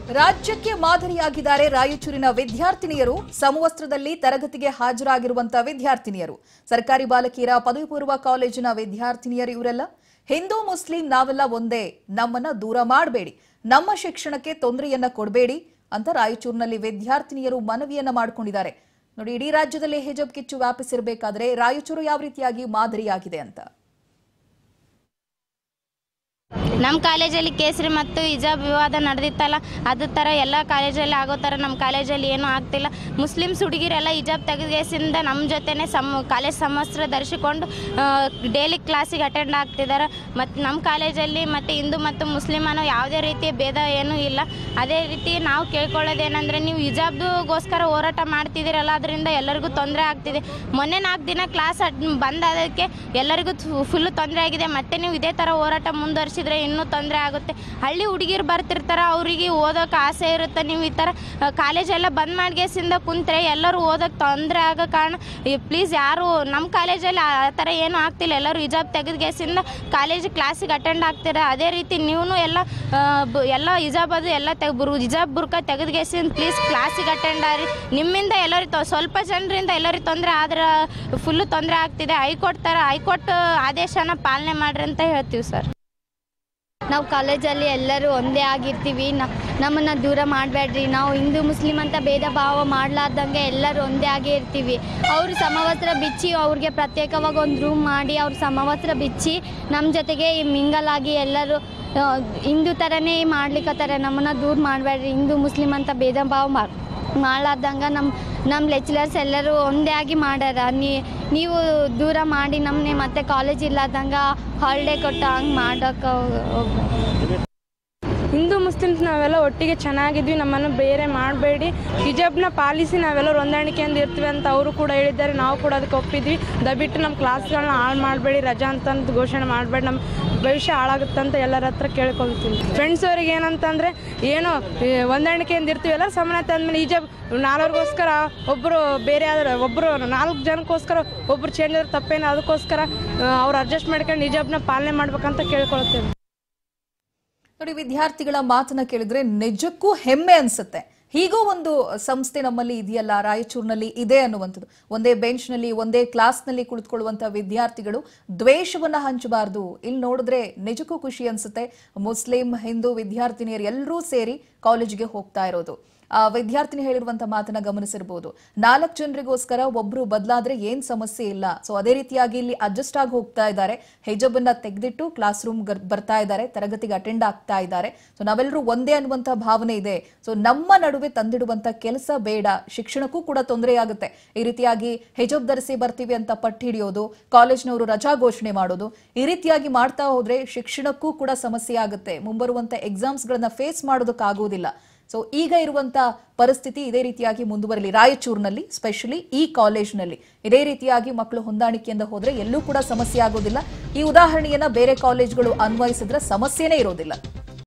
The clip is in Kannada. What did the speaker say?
ರಾಜ್ಯಕ್ಕೆ ಮಾದರಿಯಾಗಿದ್ದಾರೆ ರಾಯಚೂರಿನ ವಿದ್ಯಾರ್ಥಿನಿಯರು ಸಮವಸ್ತ್ರದಲ್ಲಿ ತರಗತಿಗೆ ಹಾಜರಾಗಿರುವಂತಹ ವಿದ್ಯಾರ್ಥಿನಿಯರು ಸರ್ಕಾರಿ ಬಾಲಕಿಯರ ಪದವಿ ಪೂರ್ವ ಕಾಲೇಜಿನ ವಿದ್ಯಾರ್ಥಿನಿಯರು ಇವರೆಲ್ಲ ಹಿಂದೂ ಮುಸ್ಲಿಂ ನಾವೆಲ್ಲ ಒಂದೇ ನಮ್ಮನ್ನ ದೂರ ಮಾಡಬೇಡಿ ನಮ್ಮ ಶಿಕ್ಷಣಕ್ಕೆ ತೊಂದರೆಯನ್ನ ಕೊಡಬೇಡಿ ಅಂತ ರಾಯಚೂರಿನಲ್ಲಿ ವಿದ್ಯಾರ್ಥಿನಿಯರು ಮನವಿಯನ್ನ ಮಾಡಿಕೊಂಡಿದ್ದಾರೆ ನೋಡಿ ಇಡೀ ರಾಜ್ಯದಲ್ಲಿ ಹಿಜಬ್ ಕಿಚ್ಚು ವ್ಯಾಪಿಸಿರಬೇಕಾದ್ರೆ ರಾಯಚೂರು ಯಾವ ರೀತಿಯಾಗಿ ಮಾದರಿಯಾಗಿದೆ ಅಂತ ನಮ್ಮ ಕಾಲೇಜಲ್ಲಿ ಕೇಸರಿ ಮತ್ತು ಹಿಜಾಬ್ ವಿವಾದ ನಡೆದಿತ್ತಲ್ಲ ಅದೇ ಥರ ಎಲ್ಲ ಕಾಲೇಜಲ್ಲಿ ಆಗೋ ಥರ ನಮ್ಮ ಕಾಲೇಜಲ್ಲಿ ಏನೂ ಆಗ್ತಿಲ್ಲ ಮುಸ್ಲಿಮ್ಸ್ ಹುಡುಗಿರೆಲ್ಲ ಹಿಜಾಬ್ ತೆಗೆದೇಸಿಂದ ನಮ್ಮ ಜೊತೆನೇ ಸಮ ಕಾಲೇಜ್ ಸಮವಸ್ತ್ರ ಧರಿಸಿಕೊಂಡು ಡೈಲಿ ಕ್ಲಾಸಿಗೆ ಅಟೆಂಡ್ ಆಗ್ತಿದ್ದಾರೆ ಮತ್ತು ನಮ್ಮ ಕಾಲೇಜಲ್ಲಿ ಮತ್ತು ಹಿಂದೂ ಮತ್ತು ಮುಸ್ಲಿಮ್ ಅನ್ನೋ ಯಾವುದೇ ರೀತಿಯ ಭೇದ ಏನೂ ಇಲ್ಲ ಅದೇ ರೀತಿ ನಾವು ಕೇಳ್ಕೊಳ್ಳೋದೇನೆಂದರೆ ನೀವು ಹಿಜಾಬ್ದುಗೋಸ್ಕರ ಹೋರಾಟ ಮಾಡ್ತಿದ್ದೀರಲ್ಲ ಅದರಿಂದ ಎಲ್ಲರಿಗೂ ತೊಂದರೆ ಆಗ್ತಿದೆ ಮೊನ್ನೆ ನಾಲ್ಕು ದಿನ ಕ್ಲಾಸ್ ಬಂದಾದಕ್ಕೆ ಎಲ್ಲರಿಗೂ ಫುಲ್ಲು ತೊಂದರೆ ಆಗಿದೆ ಮತ್ತೆ ನೀವು ಇದೇ ಥರ ಹೋರಾಟ ಮುಂದುವರಿಸಿದ್ರೆ ಇನ್ನೂ ತೊಂದರೆ ಆಗುತ್ತೆ ಹಳ್ಳಿ ಹುಡುಗಿರು ಬರ್ತಿರ್ತಾರೆ ಅವರಿಗೆ ಓದೋಕೆ ಆಸೆ ಇರುತ್ತೆ ನೀವು ಈ ಥರ ಕಾಲೇಜೆಲ್ಲ ಬಂದ್ ಮಾಡ್ಗೆಸಿಂದ ಕುಂತ್ರೆ ಎಲ್ಲರೂ ಓದೋಕೆ ತೊಂದರೆ ಆಗೋ ಕಾರಣ ಪ್ಲೀಸ್ ಯಾರು ನಮ್ಮ ಕಾಲೇಜಲ್ಲಿ ಆ ಥರ ಏನೂ ಆಗ್ತಿಲ್ಲ ಎಲ್ಲರೂ ಹಿಜಾಬ್ ತೆಗೆದ್ಗೆಸಿಂದ ಕಾಲೇಜ್ ಕ್ಲಾಸಿಗೆ ಅಟೆಂಡ್ ಆಗ್ತೀರ ಅದೇ ರೀತಿ ನೀವು ಎಲ್ಲ ಆ, ಬ- ಎಲ್ಲ ಹಿಜಾಬ್ ಅದು ಎಲ್ಲ ತೆಗ್ ಬುರು ಹಿಜಾಬ್ ಬುರ್ಕ ತೆಗೆದ್ಗೆಸಿಂದ ಪ್ಲೀಸ್ ಕ್ಲಾಸಿಗೆ ಅಟೆಂಡ್ ಆಗಿ ನಿಮ್ಮಿಂದ ಎಲ್ಲರಿಗೆ ತೊ- ಸ್ವಲ್ಪ ಜನರಿಂದ ಎಲ್ಲರಿಗೆ ತೊಂದರೆ ಆದ್ರೆ ಫುಲ್ಲು ತೊಂದರೆ ಆಗ್ತಿದೆ ಹೈಕೋರ್ಟ್ ಥರ ಹೈಕೋರ್ಟ್ ಆದೇಶನ ಪಾಲನೆ ಮಾಡ್ರಿ ಅಂತ ಹೇಳ್ತೀವಿ ಸರ್ ನಾವು ಕಾಲೇಜಲ್ಲಿ ಎಲ್ಲರೂ ಒಂದೇ ಆಗಿರ್ತೀವಿ ನ ನಮ್ಮನ್ನು ದೂರ ಮಾಡಬೇಡ್ರಿ ನಾವು ಹಿಂದೂ ಮುಸ್ಲಿಂ ಅಂತ ಭೇದ ಭಾವ ಮಾಡಲಾರ್ದಂಗೆ ಎಲ್ಲರೂ ಒಂದೇ ಆಗೇ ಇರ್ತೀವಿ ಅವರು ಸಮವಸ್ತ್ರ ಬಿಚ್ಚಿ ಅವ್ರಿಗೆ ಪ್ರತ್ಯೇಕವಾಗಿ ಒಂದು ರೂಮ್ ಮಾಡಿ ಅವ್ರು ಸಮವಸ್ತ್ರ ಬಿಚ್ಚಿ ನಮ್ಮ ಜೊತೆಗೆ ಮಿಂಗಲ್ ಆಗಿ ಎಲ್ಲರೂ ಆ, ಹಿಂದೂ ಥರನೇ ಮಾಡ್ಲಿಕ್ಕತ್ತಾರೆ ನಮ್ಮನ್ನು ದೂರ ಮಾಡಬೇಡ್ರಿ ಹಿಂದೂ ಮುಸ್ಲಿಂ ಅಂತ ಭೇದ ಭಾವ ಮಾಡ್ ಮಾಡ್ಲಾರ್ದಂಗೆ ನಮ್ಮ ನಮ್ಮ ಲೆಕ್ಚರರ್ಸ್ ಎಲ್ಲರೂ ಒಂದೇ ಆಗಿ ಮಾಡ್ಯಾರ ನೀ ನೀವು ದೂರ ಮಾಡಿ ನಮ್ಮನ್ನೇ ಮತ್ತೆ ಕಾಲೇಜ್ ಇಲ್ಲದಂಗೆ ಹಾಲಿಡೇ ಕೊಟ್ಟು ಹಂಗೆ ಮಾಡೋಕೆ ಹಿಂದೂ ಮುಸ್ಲಿಮ್ಸ್ ನಾವೆಲ್ಲ ಒಟ್ಟಿಗೆ ಚೆನ್ನಾಗಿದ್ವಿ ನಮ್ಮನ್ನು ಬೇರೆ ಮಾಡಬೇಡಿ ಹಿಜಾಬ್ನ ಪಾಲಿಸಿ ನಾವೆಲ್ಲರೂ ಹೊಂದಾಣಿಕೆಯಿಂದ ಇರ್ತೀವಿ ಅಂತ ಅವರು ಕೂಡ ಹೇಳಿದ್ದಾರೆ ನಾವು ಕೂಡ ಅದಕ್ಕೆ ಒಪ್ಪಿದ್ವಿ ದಯವಿಟ್ಟು ನಮ್ಮ ಕ್ಲಾಸ್ಗಳನ್ನ ಹಾಳು ಮಾಡಬೇಡಿ ರಜಾ ಅಂತ ಘೋಷಣೆ ಮಾಡಬೇಡಿ ನಮ್ಮ ಭವಿಷ್ಯ ಹಾಳಾಗುತ್ತೆ ಅಂತ ಎಲ್ಲರ ಹತ್ರ ಕೇಳ್ಕೊಳ್ತೀನಿ ಫ್ರೆಂಡ್ಸ್ ಅವ್ರಿಗೆ ಏನಂತಂದರೆ ಏನೋ ಈ ಹೊಂದಾಣಿಕೆಯಿಂದ ಇರ್ತೀವಿ ಎಲ್ಲ ಸಮಾನತೆ ಅಂದಮೇಲೆ ಹಿಜಾಬ್ ನಾಲ್ವರಿಗೋಸ್ಕರ ಒಬ್ಬರು ಬೇರೆ ಆದ್ರೆ ಒಬ್ಬರು ನಾಲ್ಕು ಜನಕ್ಕೋಸ್ಕರ ಒಬ್ಬರು ಚೇಂಜ್ ಆದ್ರೆ ತಪ್ಪೇನು ಅದಕ್ಕೋಸ್ಕರ ಅವ್ರು ಅಡ್ಜಸ್ಟ್ ಮಾಡ್ಕೊಂಡು ಹಿಜಾಬ್ನ ಪಾಲನೆ ಮಾಡ್ಬೇಕಂತ ಕೇಳ್ಕೊಳ್ತೇವೆ ನೋಡಿ ವಿದ್ಯಾರ್ಥಿಗಳ ಮಾತನ್ನ ಕೇಳಿದ್ರೆ ನಿಜಕ್ಕೂ ಹೆಮ್ಮೆ ಅನ್ಸುತ್ತೆ ಹೀಗೂ ಒಂದು ಸಂಸ್ಥೆ ನಮ್ಮಲ್ಲಿ ಇದೆಯಲ್ಲ ರಾಯಚೂರಿನಲ್ಲಿ ಇದೆ ಅನ್ನುವಂಥದ್ದು ಒಂದೇ ಬೆಂಚ್ನಲ್ಲಿ ಒಂದೇ ಕ್ಲಾಸ್ನಲ್ಲಿ ಕುಳಿತುಕೊಳ್ಳುವಂತ ವಿದ್ಯಾರ್ಥಿಗಳು ದ್ವೇಷವನ್ನ ಹಂಚಬಾರ್ದು ಇಲ್ಲಿ ನೋಡಿದ್ರೆ ನಿಜಕ್ಕೂ ಖುಷಿ ಅನ್ಸುತ್ತೆ ಮುಸ್ಲಿಂ ಹಿಂದೂ ವಿದ್ಯಾರ್ಥಿನಿಯರು ಎಲ್ಲರೂ ಸೇರಿ ಕಾಲೇಜಿಗೆ ಹೋಗ್ತಾ ಇರೋದು ಆ ವಿದ್ಯಾರ್ಥಿನಿ ಹೇಳಿರುವಂತ ಮಾತನ್ನ ಗಮನಿಸಿರ್ಬೋದು ನಾಲ್ಕು ಜನರಿಗೋಸ್ಕರ ಒಬ್ರು ಬದಲಾದ್ರೆ ಏನ್ ಸಮಸ್ಯೆ ಇಲ್ಲ ಸೊ ಅದೇ ರೀತಿಯಾಗಿ ಇಲ್ಲಿ ಅಡ್ಜಸ್ಟ್ ಆಗಿ ಹೋಗ್ತಾ ಇದ್ದಾರೆ ಹಿಜಬ್ ಅನ್ನ ತೆಗೆದಿಟ್ಟು ಕ್ಲಾಸ್ ರೂಮ್ ಬರ್ತಾ ಇದ್ದಾರೆ ತರಗತಿಗೆ ಅಟೆಂಡ್ ಆಗ್ತಾ ಇದ್ದಾರೆ ಸೊ ನಾವೆಲ್ಲರೂ ಒಂದೇ ಅನ್ನುವಂತ ಭಾವನೆ ಇದೆ ಸೊ ನಮ್ಮ ನಡುವೆ ತಂದಿಡುವಂತ ಕೆಲಸ ಬೇಡ ಶಿಕ್ಷಣಕ್ಕೂ ಕೂಡ ತೊಂದರೆ ಆಗುತ್ತೆ ಈ ರೀತಿಯಾಗಿ ಹಿಜಬ್ ಧರಿಸಿ ಬರ್ತೀವಿ ಅಂತ ಪಟ್ಟು ಹಿಡಿಯೋದು ಕಾಲೇಜ್ನವರು ರಜಾ ಘೋಷಣೆ ಮಾಡೋದು ಈ ರೀತಿಯಾಗಿ ಮಾಡ್ತಾ ಹೋದ್ರೆ ಶಿಕ್ಷಣಕ್ಕೂ ಕೂಡ ಸಮಸ್ಯೆ ಆಗುತ್ತೆ ಮುಂಬರುವಂತ ಎಕ್ಸಾಮ್ಸ್ ಗಳನ್ನ ಫೇಸ್ ಮಾಡೋದಕ್ಕಾಗೋದಿಲ್ಲ ಸೊ ಈಗ ಇರುವಂತ ಪರಿಸ್ಥಿತಿ ಇದೇ ರೀತಿಯಾಗಿ ಮುಂದುವರಲಿ ರಾಯಚೂರಿನಲ್ಲಿ ಸ್ಪೆಷಲಿ ಈ ಕಾಲೇಜ್ನಲ್ಲಿ ಇದೇ ರೀತಿಯಾಗಿ ಮಕ್ಕಳು ಹೊಂದಾಣಿಕೆಯಿಂದ ಹೋದ್ರೆ ಎಲ್ಲೂ ಕೂಡ ಸಮಸ್ಯೆ ಆಗೋದಿಲ್ಲ ಈ ಉದಾಹರಣೆಯನ್ನ ಬೇರೆ ಕಾಲೇಜ್ಗಳು ಅನ್ವಯಿಸಿದ್ರೆ ಸಮಸ್ಯೆನೇ ಇರೋದಿಲ್ಲ